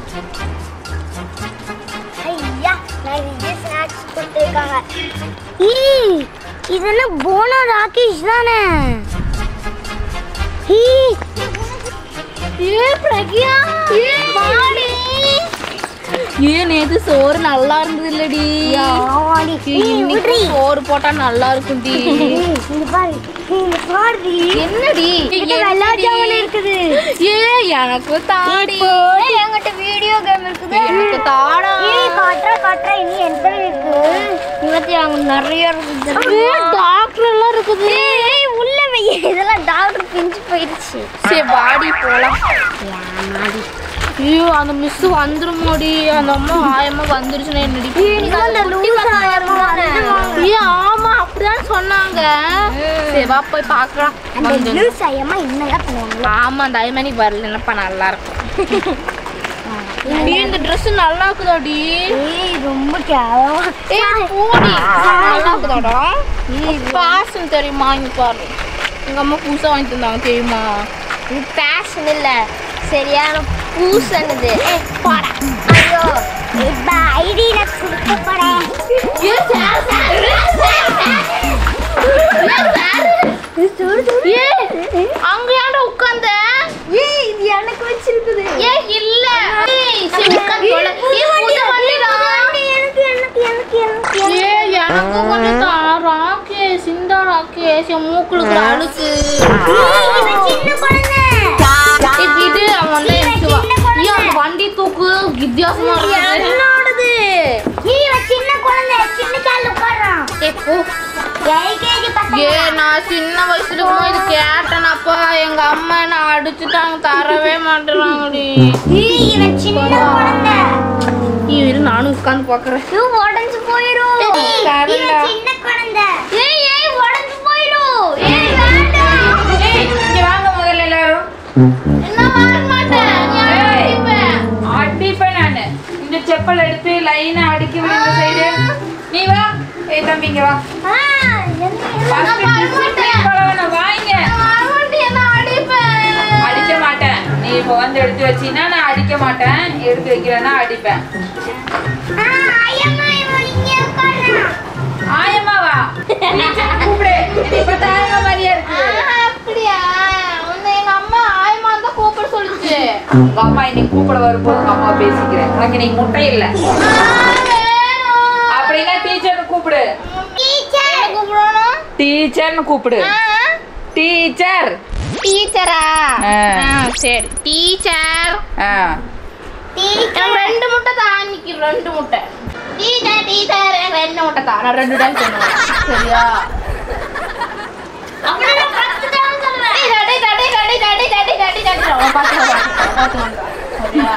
ஐயா நிறைய ஸ்நாக்ஸ் கொடுத்துருக்காங்க ஏய் இது என்ன போனா ராகேஷ் தானே ஏய் ஏ பிரக்யா வாடி ஏன் நேத்து சோறு நல்லா இருந்தது இல்லடி யாவாடி இன்னைக்கு சோறு போட்டா நல்லா இருக்கும்டி இங்க பாரு இங்க பாருடி என்னடி இது வெள்ளாட்டு ஜாமான் இருக்குது ஏ எனக்கு தாடி ஏய், என்கிட்ட வீடியோ கேம் இருக்குது எனக்கு தாடா ஏய் காட்டுற காட்டுற இனி எந்த இருக்கு இருபத்தி அங்க நிறைய இருக்குது டாக்டர் எல்லாம் இருக்குது ஏய் உள்ள வை இதெல்லாம் டாக்டர் பிஞ்சு போயிடுச்சு சரி வாடி போலாம் ஐயோ அந்த மிஸ் வந்துருமோடி அந்த அம்மா ஆயம்மா வந்துருச்சுன்னா என்னடி அந்த லூசா ஏ ஆமா அப்படிதான் சொன்னாங்க சரி வா போய் பார்க்கலாம் அந்த லூஸ் ஐயம்மா என்னதான் பண்ணுவாங்க ஆமா அந்த ஐமணிக்கு வரல என்னப்பா நல்லா இருக்கும் டி இந்த Dress நல்லா இருக்குதாடி ஏய் ரொம்ப கேவலமா ஏய் போடி நல்லா இருக்குதாடா ஃபேஷன் தெரியுமா இங்க பாரு எங்க அம்மா புதுசா வாங்கி தந்தாங்க தெரியுமா இது பேஷன் இல்ல சரியான பூசணுது போடா ஐயோ இப்ப ஐடி நான் கொடுக்க போறேன் ஏ சார் ஏ அங்க ஏன்டா உட்கார்ந்த ஏய் இது எனக்கு வச்சிருக்குது ஏ இல்ல ஏய் சரி உட்கார்ந்து தொலை. ஏ புது வண்டிடா எனக்கு எனக்கு எனக்கு எனக்கு ஏ எனக்கு கொஞ்சம் தா ராகேஷ் இந்த ராகேஷ் என் மூக்குளுக்கு அழுக்கு இவன் சின்ன குழந்தை ஏய், விடு அவன் வந்து எந்திரிச்சு வா. ஏய், அந்த வண்டி தூக்கு வித்தியாசமா இருக்கு என்னோடது ஏய் இவன் சின்ன குழந்தை சின்ன கால்ல உட்கார்றான் ஏய், போ. எல்கேஜி பசங்க ஏ நான் சின்ன வயசுல இருக்கும்போது இது கேட்டேனப்பா எங்க அம்மா என்ன அடிச்சுட்டாங்க தரவே மாட்டேறாங்கடி ஏய் இவன் சின்ன குழந்தை இரு நானும் உட்காந்து பாக்குறேன் இது உடைஞ்சு போயிரும் ஏய், கரண்டா. இவன் சின்ன குழந்தை ஏய் ஏய் உடைஞ்சு போயிடும் ஏய் வேண்டாம் இங்க வாங்க முதல்ல எல்லாரும் என்ன வர மாட்டேன் நீ அடிப்ப. அடிப்பேன் நானு இந்த செப்பல் எடுத்து லைனா அடிக்க இந்த சைடு நீ வா ஏய் தம்பி இங்க வா ஆ என்ன First discipline பழகணும். வாங்க நான் வரமாட்டேன், என்ன அடிப்பேன். அடிக்க மாட்டேன் நீ இப்போ வந்து எடுத்து வச்சீங்கன்னா நான் அடிக்க மாட்டேன் எடுத்து வைக்கிறேன்னா அடிப்பேன் ஆ ஐயம்மா இவன் இங்க உட்கார்றான் ஆயம்மா வா டீச்சர் கூப்பிடு என்னை பார்த்தா ஆயம்மா மாதிரியா இருக்கு ஆஹா, அப்படியா உன்னை எங்க அம்மா ஆயமான்னு தான் கூப்பிட சொல்லுச்சு உங்க அம்மா இன்னைக்கு கூப்பிட வரும்போது உங்க அம்மா பேசிக்கிறேன் உனக்கு இன்னைக்கு முட்டை இல்ல அப்படின்னா டீச்சர்னு கூப்பிடு டீச்சர் என்ன கூப்பிடணும் டீச்சர்னு கூப்பிடு டீச்சர் டீச்சரா ஆ. சரி டீச்சர் ஆ எனக்கு ரெண்டு முட்டை தான் இன்னைக்கு ரெண்டு முட்டை டீச்சர் டீச்சர் எனக்கு ரெண்டு முட்டை தான் நான் ரெண்டு டைம் சொல்லுவேன் சரியா அப்படியே நான் பத்து தடவை சொல்லுவேன் டேய், டேய், டேய், டேய், டேய், டேய், டேய், டேய், டேய், டேய், டேய், அவன் பாத்துக்க, பாத்துக்க, பாத்துக்க. சரியா?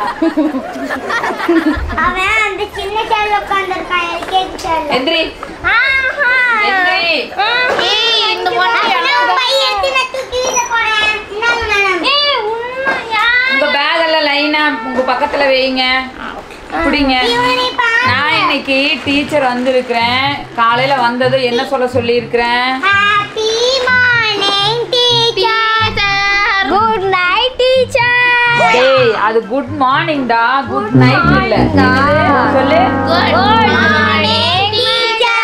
அவன் அந்த சின்ன சேர்ல உட்கார்ந்திருக்கான் எல்கேஜி சேர்ல எந்திரி ஆஹா எந்திரி ஏய், இந்த பொண்ணு நான் எனக்கு பை எடுத்து நான் தூக்கி வீச போறேன் இந்தாங்க மேடம் ஏய் உண்மையா உங்க பேக் எல்லாம் லைனா உங்க பக்கத்துல வைங்க புடிங்க இவனை பாரு நான் இன்னைக்கு டீச்சர் வந்திருக்கிறேன் காலையில வந்தது என்ன சொல்ல சொல்லியிருக்கிறேன் happy morning teacher good night teacher டேய் அது குட் மார்னிங் டா குட் நைட் இல்ல என்னது? சொல்லு Good morning, teacher.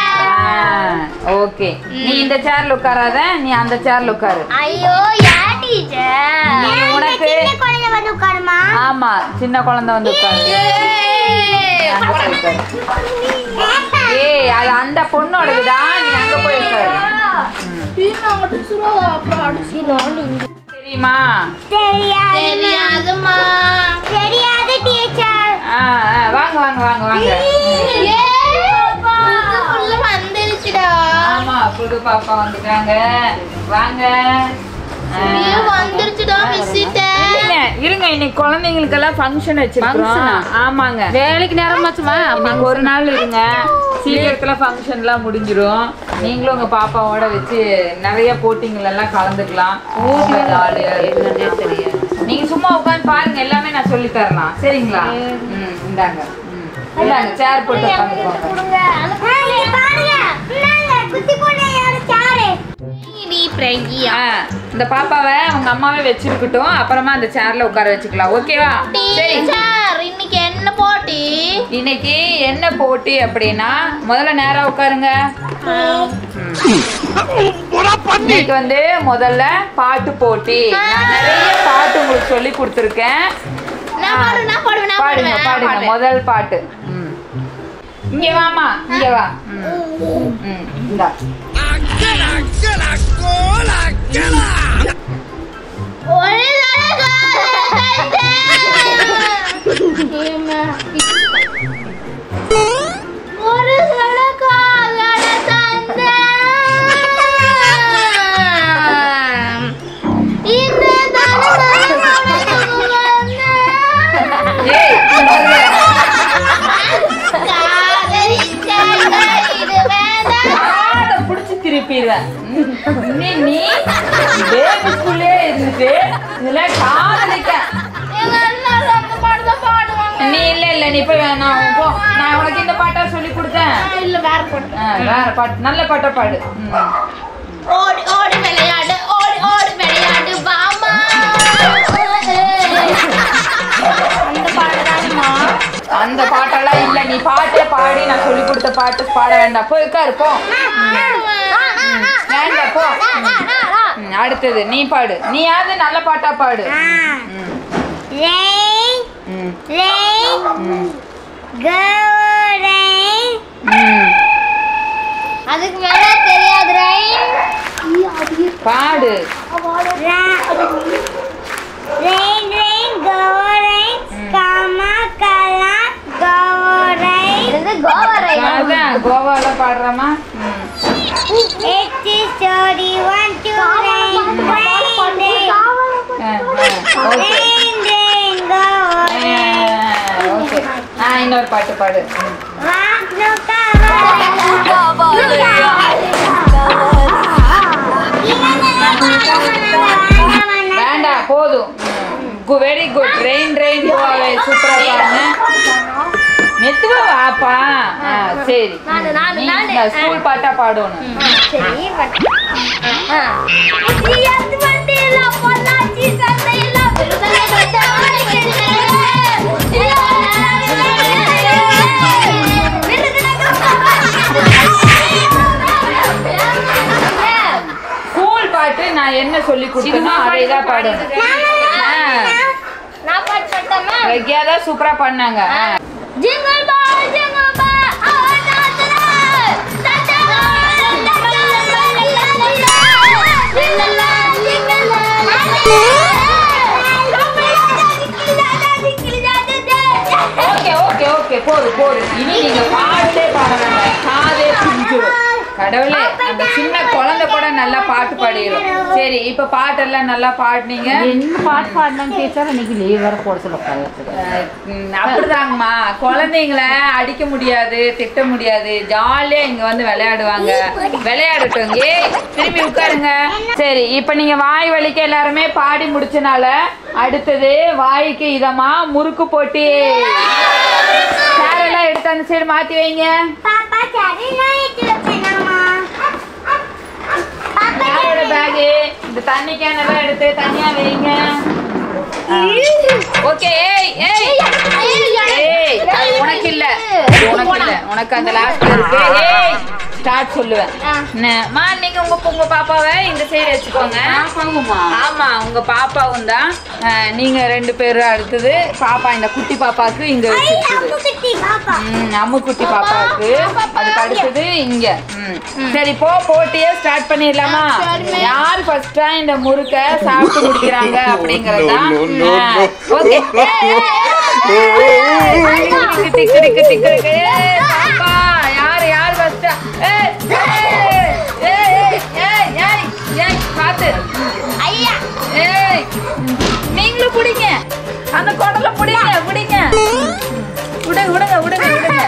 ஓகே நீ இந்த சேர்ல உட்காராத நீ அந்த சேர்ல உட்காரு ஐயோ யா டீச்சர் நீ உனக்கு- சின்ன குழந்தை வந்து உட்காருமா ஆமா சின்ன குழந்தை வந்து உட்காரு ஏய், அங்க போய் உட்காரு. ஏய் அது அந்த பொண்ணோடதுடா நீ அங்க போய் உட்காரு டீ, நான் அடிச்சிருவா, அப்புறம் அடிச்சிருவா. தெரியுமா தெரியாது தெரியாதும்மா. தெரியாது டீச்சர் ஆ, ஆ, வாங்க வாங்க வாங்க வாங்க ஏய், புது புள்ள வந்துருச்சுடா. ஆமா புது பாப்பா வந்துட்டாங்க வாங்க ஆ. ஏய், வந்துருச்சுடா விசிட்ட இருங்க, இருங்க இன்னைக்கு குழந்தைங்களுக்கெல்லாம் ஃபங்க்ஷன் வச்சிருக்கோம் ஆமாங்க வேலைக்கு நேரமாச்சுமா இன்னைக்கு ஒரு நாள் இருங்க சீக்கிரத்துல ஃபங்க்ஷன்லாம் முடிஞ்சிரும் நீங்களும் உங்க பாப்பாவோட வச்சு நிறைய போட்டிங்கள் எல்லாம் கலந்துக்கலாம் ஜாலியா தெரியும் நீங்க சும்மா உட்காந்து பாருங்க எல்லாமே நான் சொல்லி தரலாம் சரிங்களா ம் இந்தாங்க ம். இந்தாங்க சேர் போட்டு உட்காந்துக்கோங்க கொடுங்க பாருங்க இந்தாங்க குட்டி பொண்ணு யாரு சாரு நீ பிரகியா ஆ, இந்த பாப்பாவை உங்க அம்மாவே வச்சிருக்கட்டும் அப்புறமா அந்த சேர்ல உட்கார வச்சுக்கலாம் ஓகேவா சரி டீச்சர் இன்னைக்கு என்ன போட்டி அப்படின்னா முதல்ல நேரா உட்காருங்க இன்னைக்கு வந்து முதல்ல பாட்டு போட்டி நான் நிறைய பாட்டு உங்களுக்கு சொல்லி கொடுத்துருக்கேன் நான் பாடுவேன் நான் பாடுவேன் நான் பாடுங்க பாடுவேன் பாடுங்க பாடுவேன். முதல் பாட்டு ம். இங்க வாமா இங்க வா ம். ம், இந்தா. ஒரு ஒரு சடகாலட தந்த இந்த ஏய், பாருங்க. காதை புடிச்சு திருப்பிடுவேன் ம். நீ நீ பேபி ஸ்கூல்லே இருந்துட்டு இதுல காதலிக்க நீ இல்ல இல்ல நீ போய் நான் போ நான் உனக்கு இந்த பாட்டா சொல்லி கொடுத்தேன் இல்ல வேற போட்டு ஆ, வேற பாட்டு நல்ல பாட்டா பாடு ம். ஓடி ஓடி விளையாடு ஓடி ஓடி விளையாடு பாமா அந்த பாடுதாங்கம்மா அந்த பாட்டெல்லாம் இல்ல நீ பாட்டே பாடி நான் சொல்லி கொடுத்த பாட்டு பாட வேண்டாம் போய் உட்காரு போ வேண்டாம் போ ம், அடுத்தது நீ பாடு நீயாவது நல்ல பாட்டா பாடு ம், Rain, ம், rain, ம், go rain. ம். அதுக்கு மேல தெரியாது rain. பாடு Rain, rain, go rain. ம். Kama kala, go rain. இது கோவா அதான் கோவால பாடுறமா ம். It is story one two rain, rain, rain. ஆ, ஆ, okay Rain, rain, go rain. ஆ, ஓகே ஆ இன்னொரு பாட்டு பாடு ம். Walk no வேண்டாம் போதும் வெரி குட் ரெயின் ரெயின் கோவாவே சூப்பரா பாருங்க மெதுவா வாப்பா ஆ, சரி நானு, நானு, நீ நானு. இந்த ஸ்கூல் பாட்டா பாடணும் சரி பட் அது வந்து இல்ல பொள்ளாச்சி சந்தையில விடுதலை பெற்ற ஸ்கூல் பாட்டு நான் என்ன சொல்லி கொடுத்தனோ அதை தான் பாடணும் நான் பாட்டு பாட்டமா ரெக்கியா தான் சூப்பரா பண்ணாங்க ஆ. ஜிங்கல் பால் ஜிங்கல் பால் அவனாதரா தட்டா ஓகே ஓகே ஓகே போதும் போதும் இனி நீங்க பாட்டே பாட வேண்டாம் காதே பிஞ்சிரும் கடவுளே அந்த சின்ன குழந்தை கூட நல்லா பாட்டு பாடிடும் சரி இப்ப பாட்டெல்லாம் நல்லா பாடினீங்க என்ன பாட்டு பாடினாங்க டீச்சர் இன்னைக்கு லீவ் வேற போட சொல்ல உட்காந்து அஹ் உம் அப்படிதாங்கம்மா குழந்தைங்கள அடிக்க முடியாது திட்ட முடியாது ஜாலியா இங்க வந்து விளையாடுவாங்க விளையாடட்டும் ஏய் திரும்பி உட்காருங்க சரி இப்ப நீங்க வாய் வலிக்க எல்லாருமே பாடி முடிச்சனால அடுத்தது வாய்க்கு இதமா முறுக்கு போட்டி சேரெல்லாம் எடுத்து அந்த சைடு மாத்தி வைங்க பாப்பா சரி நான் எடுத்து வைப்பேனாமா பாப்பா யாரோட பேகு இந்த தண்ணி கேன் எல்லாம் எடுத்து தனியா வைங்க ஓகே ஏய் ஏய் ஏய் அது உனக்கு இல்ல அது உனக்கு இல்ல உனக்கு அந்த லாஸ்ட்ல இருக்கு ஏய் ஸ்டார்ட் சொல்லுவேன் என்ன, மா நீங்க உங்க உங்க பாப்பாவை இந்த சைடு வச்சுக்கோங்க ஆமா உங்க பாப்பாவும் தான் அஹ், நீங்க ரெண்டு பேரும் அடுத்தது பாப்பா இந்த குட்டி பாப்பாக்கு இங்க வச்சிருக்குது குட்டி பாப்பா ம், அம்முக்குட்டி பாப்பாவுக்கு அதுக்கு அடுத்தது இங்க ம். சரி போ போட்டியே ஸ்டார்ட் பண்ணிடலாமா யார் ஃபர்ஸ்டா இந்த முறுக்க சாப்பிட்டு முடிக்கிறாங்க அப்படிங்கறதா ஓகே டிக்கு டிக்கு டிக்கு டிக்கு டிக்கு. ஏய், பாப்பா யார் யார் ஃபர்ஸ்டா ஏய் ஏய் ஏய் ஏய் ஏய் ஏய் பாத்து ஐயா ஏய் நீங்களும் பிடிங்க அந்த குடல பிடிங்க பிடிங்க விடுங்க விடுங்க விடுங்க விடுங்க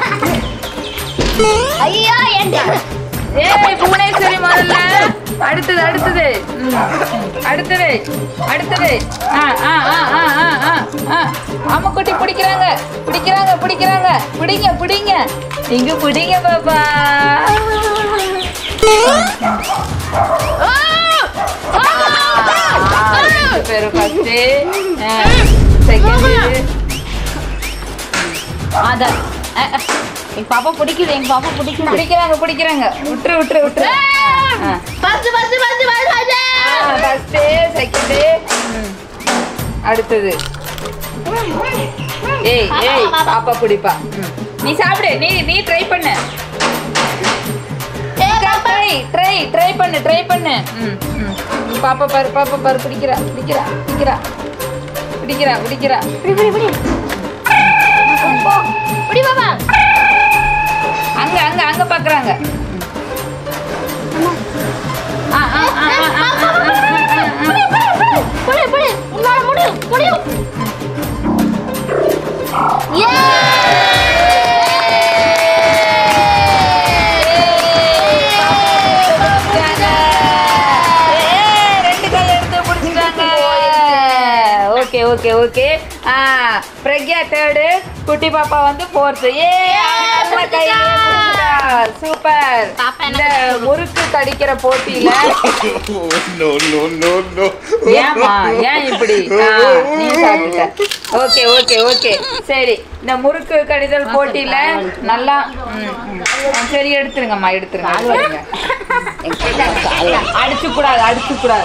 ஐயா என் ஏய் புவனேஸ்வரி முதல்ல அடுத்தது அடுத்தது ம். அடுத்தது அடுத்தது ஆ ஆ ஆ ஆ ஆ ஆ ஆ அம்முக்குட்டி பிடிக்கிறாங்க பிடிக்கிறாங்க பிடிக்கிறாங்க பிடிங்க பிடிங்க இங்க பிடிங்க பாப்பா பேரு ஃபர்ஸ்ட் செகண்ட் அதான் அஹ், அஹ். எங்க பாப்பா பிடிக்குது எங்க பாப்பா பிடிக்குது பிடிக்கிறாங்க பிடிக்கிறாங்க விட்டுரு விட்டுரு விட்டுரு ஆ. First first first first first second அடுத்தது ஏய் ஏய் பாப்பா பிடிப்பா ம். நீ சாப்பிடு நீ நீ ட்ரை பண்ணு ட்ரை ட்ரை ட்ரை பண்ணு ட்ரை பண்ணு ம் ம் பாப்பா பாரு பாப்பா பாரு பிடிக்கிறா பிடிக்கிறா பிடிக்கிறா பிடிக்கிறா பிடிக்கிறா பிடி பிடி பிடி பிடி பாப்பா அங்க அங்க அங்க பாக்குறாங்க ஆ ஆ ஆ ஆ ஆ ஆ ஆ பிடி பிடி பிடி உன்னால முடியும் முடியும் ரெண்டு கை எடுத்து பிடிச்சிட்டாங்க ஓகே ஓகே ஓகே ஆ பிரக்யா தேர்டு குட்டி பாப்பா வந்து ஃபோர்த்து ஏ கை சூப்பர் பாப்பா என்ன இந்த முறுக்கு கடிக்கிற போட்டியில no, no, no, no. ஏமா ஏன் இப்படி ஆ, நீ சாப்பிட்ட ஓகே ஓகே ஓகே சரி இந்த முறுக்கு கடிதல் போட்டியில நல்லா ம், ம். சரி எடுத்துருங்கம்மா எடுத்துருங்க எடுத்துருங்க அடிச்சு கூடாது அடிச்சு கூடாது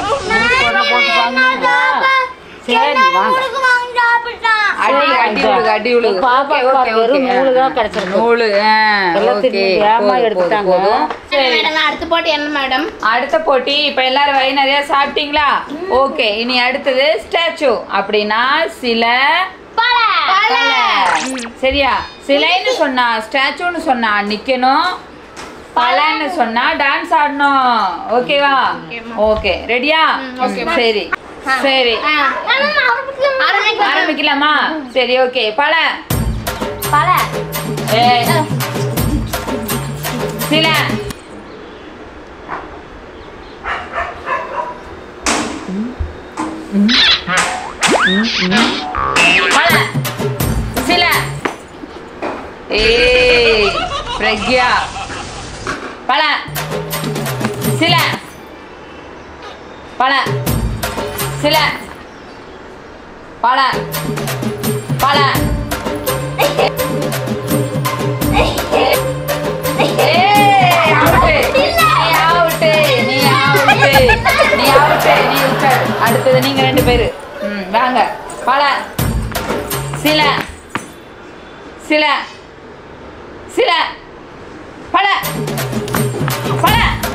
சரி வாங்க அடி அடி விழுகு அடி விழுகு பாப்பா ஓகே ஓகே வெறும் ஓகே நூலு தான் கிடைச்சிருக்கு. நூலு ஆ, எல்லாத்தையும் ஓகே வேகமா போதும், எடுத்துட்டாங்க. போதும், போதும். சரி மேடம் அடுத்த போட்டி என்ன மேடம் அடுத்த போட்டி இப்ப எல்லாரும் வயிறு நிறைய சாப்பிட்டீங்களா ஓகே இனி அடுத்தது ஸ்டாச்சு அப்படின்னா சில பல. சரியா சிலைன்னு சொன்னா ஸ்டாச்சுன்னு சொன்னா நிக்கணும் பலன்னு சொன்னா டான்ஸ் ஆடணும் ஓகேவா ஓகே ரெடியா சரி சரி ஆரம்பிக்கலாமா சரி ஓகே பல பல ஏய். சில பல சில ஏய் பிரக்யா பல சில பல சில பல பல ஏய், out. நீ out. நீ out. நீ out. நீ உட்காரு. அடுத்தது நீங்க ரெண்டு பேரு ம், வாங்க பல சில சில சில பல பல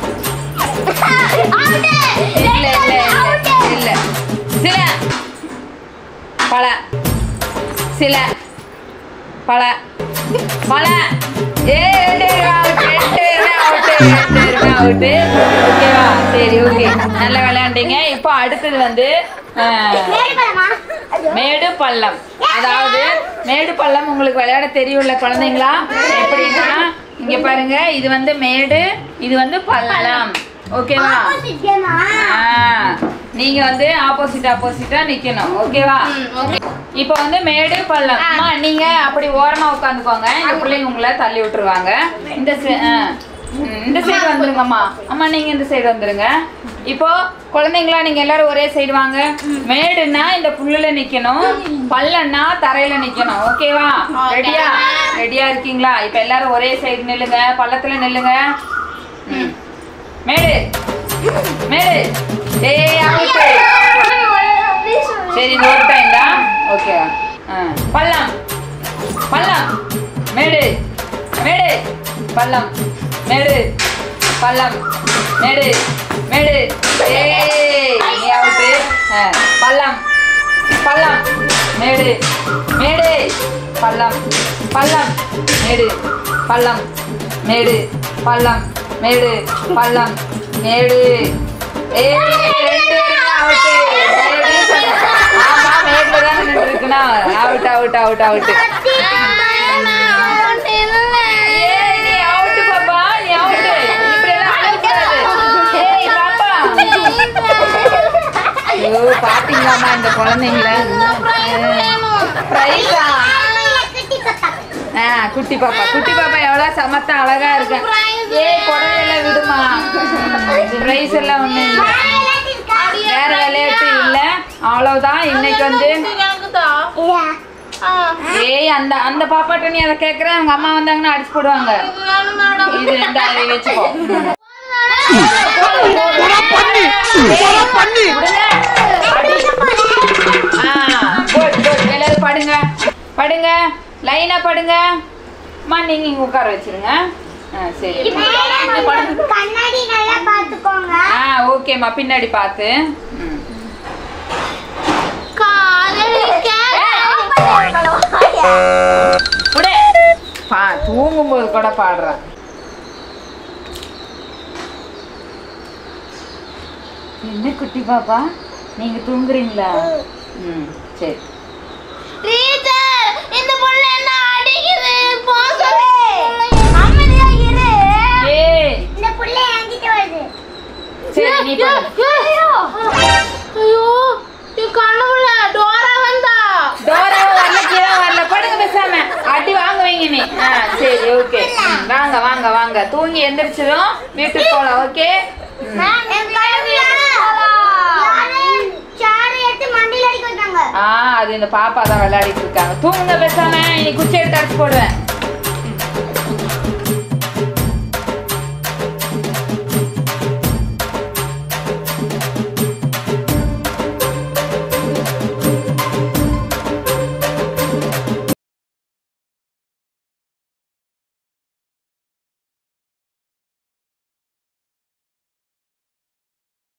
இல்ல இல்ல இல்ல இல்ல சில பல சில பல பல ஏ ரெண்டு பேரும் out, ரெண்டு பேரும் out, ரெண்டு பேரும் out. ஓகேவா சரி ஓகே நல்லா விளையாண்டீங்க இப்போ அடுத்தது வந்து அஹ், மேடு பள்ளம் அதாவது மேடு பள்ளம் உங்களுக்கு விளையாட தெரியும்ல குழந்தைங்களா எப்படின்னா இங்க பாருங்க இது வந்து மேடு இது வந்து பள்ளம் ஓகேவா ஆ, நீங்க வந்து ஆப்போசிட் ஆப்போசிட்டா நிக்கணும் ஓகேவா இப்போ வந்து மேடு பள்ளம் அம்மா நீங்க அப்படி ஓரமா உட்காந்துக்கோங்க இந்த பிள்ளைங்க உங்களை தள்ளி விட்டுருவாங்க இந்த சை- ஆ, ம், இந்த சைடு வந்துருங்கம்மா அம்மா நீங்க இந்த சைடு வந்துருங்க இப்போ குழந்தைங்களா நீங்க எல்லாரும் ஒரே சைடு வாங்க மேடுன்னா இந்த புல்லுல நிக்கணும் பள்ளம்னா தரையில நிக்கணும் ஓகேவா ரெடியா ரெடியா இருக்கீங்களா இப்போ எல்லாரும் ஒரே சைடு நில்லுங்க பள்ளத்துல நில்லுங்க ம். மேடு மேடு ஏய் அவுட்டு சரி இது ஒரு டைம் தான் ஓகே பள்ளம் பள்ளம் மேடு மேடு பள்ளம் மேடு பள்ளம் மேடு மேடு ஏய் நீ அவுட்டு பள்ளம் பள்ளம் மேடு மேடு பள்ளம் பள்ளம் மேடு பள்ளம் மேடு பள்ளம் மேடு பள்ளம் மேடு ஏய் ரெண்டு அவுட்டு மேடு சொன்னேன். ஆமா மேட்ல தான் நின்று இருக்கணும் அவுட் அவுட் அவுட் அவுட் ஏய் நீ அவுட் பாப்பா நீ அவுட் இப்படி எல்லாம் அழக்கூடாது ஏய் பாப்பா ஐயோ பாத்தீங்களாமா இந்த குழந்தைங்கள பிரைஸா ஆ குட்டி பாப்பா குட்டி பாப்பா எவ்வளவு சமத்தா அழகா இருக்கு ஏய் புடவையெல்லாம் விடுமா பிரைஸ் எல்லாம் ஒண்ணும் இல்ல வேற விளையாட்டு இல்ல அவ்வளவுதான் இன்னைக்கு வந்து ஏய் அந்த அந்த பாப்பாட்ட நீ அதை கேக்குற அவங்க அம்மா வந்தாங்கன்னா அடிச்சு போடுவாங்க இது ரெண்டு அதை வச்சுக்கோ ஆ, good, good. எல்லாரும் படுங்க படுங்க லைனா படுங்க அம்மா நீங்க இங்க உட்கார வச்சிருங்க ஆ, சரி கண்ணாடி நல்லா பாத்துக்கோங்க ஆ ஓகேம்மா பின்னாடி பார்த்து ம். விடு. பா தூங்கும்போது கூட பாடுறேன் என்ன குட்டி பாப்பா நீங்க தூங்குறீங்களா ம் சரி டீச்சர் இந்த புள்ள என்ன அடிக்குது போ அமைதியா இரு ஏய் இந்த புள்ள என்கிட்ட வருது சரி நீ படு ஐயோ நீ கனவுல டோரா வந்தா டோரா வரல கீழே வரல படுங்க பேசாம அடி வாங்க வைங்க நீ ஆ சரி ஓகே வாங்க வாங்க வாங்க தூங்கி எந்திரிச்சதும் வீட்டுக்கு போலாம் ஓகே சாரு எடுத்து மண்டியில் அடிக்க வந்தாங்க ஆ அது இந்த பாப்பா தான் விளையாடிட்டு இருக்காங்க தூங்குங்க பேசாம இன்னைக்கு குச்சி எடுத்து அடிச்சு போடுவேன்